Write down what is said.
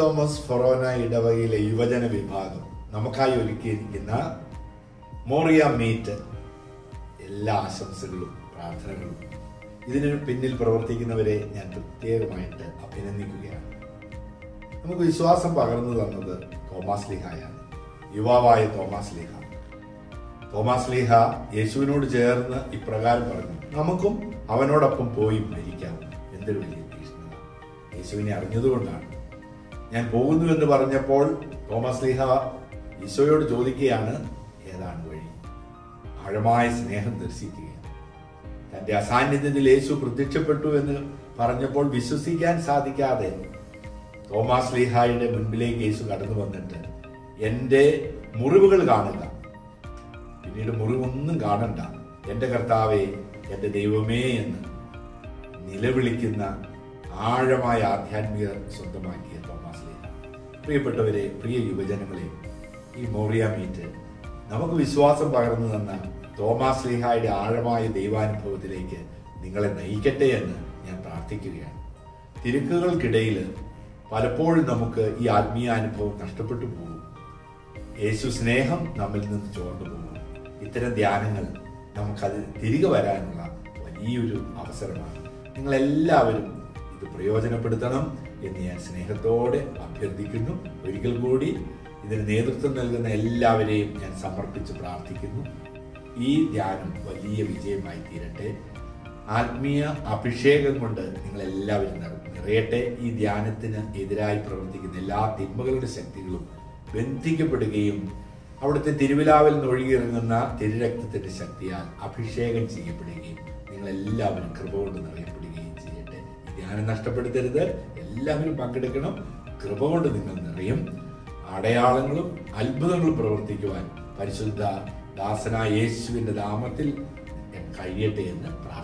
Thomas ഫൊറോന ഇടവകയിലെ യുവജന വിഭാഗം നമുക്കായി ഒരുക്കിയിരിക്കുന്ന മോറിയ മീറ്റ് എല്ലാ ആശംസകളും പ്രാർത്ഥനകളും ഇതിന് പിന്നിൽ പ്രവർത്തിക്കുന്നവരെ ഞാൻ പ്രത്യേകമായിട്ട് അഭിനന്ദിക്കുകയാണ് നമുക്ക് വിശ്വാസം പകർന്നു തന്നത് തോമാസ് ലീഹായാണ് യുവാവായ തോമാസ് ലീഹ തോമാസ് ലീഹ യേശുവിനോട് ചേർന്ന് ഇപ്രകാരം പറഞ്ഞു നമുക്കും അവനോടൊപ്പം പോയി മരിക്കാം എന്തൊരു വലിയ തീഷ്ണത യേശുവിനെ അറിഞ്ഞതുകൊണ്ടാണ് ഞാൻ പോകുന്നു എന്ന് പറഞ്ഞപ്പോൾ തോമസ് ലീഹ ഈശോയോട് ചോദിക്കുകയാണ് ഏതാണ് വഴി ആഴമായ സ്നേഹം ദർശിക്കുകയാണ് തന്റെ അസാന്നിധ്യത്തിൽ യേശു പ്രത്യക്ഷപ്പെട്ടു എന്ന് പറഞ്ഞപ്പോൾ വിശ്വസിക്കാൻ സാധിക്കാതെ തോമാസ് ലീഹായുടെ മുൻപിലേക്ക് യേശു കടന്നു വന്നിട്ട് എൻ്റെ മുറിവുകൾ കാണുക പിന്നീട് മുറിവൊന്നും കാണണ്ട എൻ്റെ കർത്താവേ എൻ്റെ ദൈവമേ എന്ന് നിലവിളിക്കുന്ന ആഴമായ ആധ്യാത്മിക സ്വന്തമാക്കിയ തോമാസ് ലീഹ പ്രിയപ്പെട്ടവരെ പ്രിയ യുവജനങ്ങളെ ഈ മോറിയ മീറ്റ് നമുക്ക് വിശ്വാസം പകർന്നു തന്ന തോമാസ് ലീഹായുടെ ആഴമായ ദൈവാനുഭവത്തിലേക്ക് നിങ്ങളെ നയിക്കട്ടെ എന്ന് ഞാൻ പ്രാർത്ഥിക്കുകയാണ് തിരക്കുകൾക്കിടയിൽ പലപ്പോഴും നമുക്ക് ഈ ആത്മീയ അനുഭവം നഷ്ടപ്പെട്ടു പോകും യേശു സ്നേഹം നമ്മിൽ നിന്ന് ചോർന്നു പോകും ഇത്തരം ധ്യാനങ്ങൾ നമുക്കത് തിരികെ വരാനുള്ള വലിയൊരു അവസരമാണ് നിങ്ങളെല്ലാവരും ഇത് പ്രയോജനപ്പെടുത്തണം എന്ന് ഞാൻ സ്നേഹത്തോടെ അഭ്യർത്ഥിക്കുന്നു ഒരിക്കൽ കൂടി ഇതിന് നേതൃത്വം നൽകുന്ന എല്ലാവരെയും ഞാൻ സമർപ്പിച്ച് പ്രാർത്ഥിക്കുന്നു ഈ ധ്യാനം വലിയ വിജയമായി തീരട്ടെ ആത്മീയ അഭിഷേകം കൊണ്ട് നിങ്ങൾ എല്ലാവരും നിറ- നിറയട്ടെ ഈ ധ്യാനത്തിന് എതിരായി പ്രവർത്തിക്കുന്ന എല്ലാ തിന്മകളുടെ ശക്തികളും ബന്ധിക്കപ്പെടുകയും അവിടുത്തെ തിരുവിലാവിൽ നിന്ന് ഒഴുകിയിറങ്ങുന്ന തിരുരക്തത്തിന്റെ ശക്തിയാൽ അഭിഷേകം ചെയ്യപ്പെടുകയും നിങ്ങൾ എല്ലാവരും കൃപ കൊണ്ട് നിറയപ്പെടുകയും ചെയ്യട്ടെ ഈ ധ്യാനം നഷ്ടപ്പെടുത്തരുത് എല്ലാവരും പങ്കെടുക്കണം കൃപ കൊണ്ട് നിങ്ങൾ നിറയും അടയാളങ്ങളും അത്ഭുതങ്ങളും പ്രവർത്തിക്കുവാൻ പരിശുദ്ധ ദാസനായ യേശുവിന്റെ നാമത്തിൽ കഴിയട്ടെ എന്ന് പ്രാർത്ഥിക്കുന്നു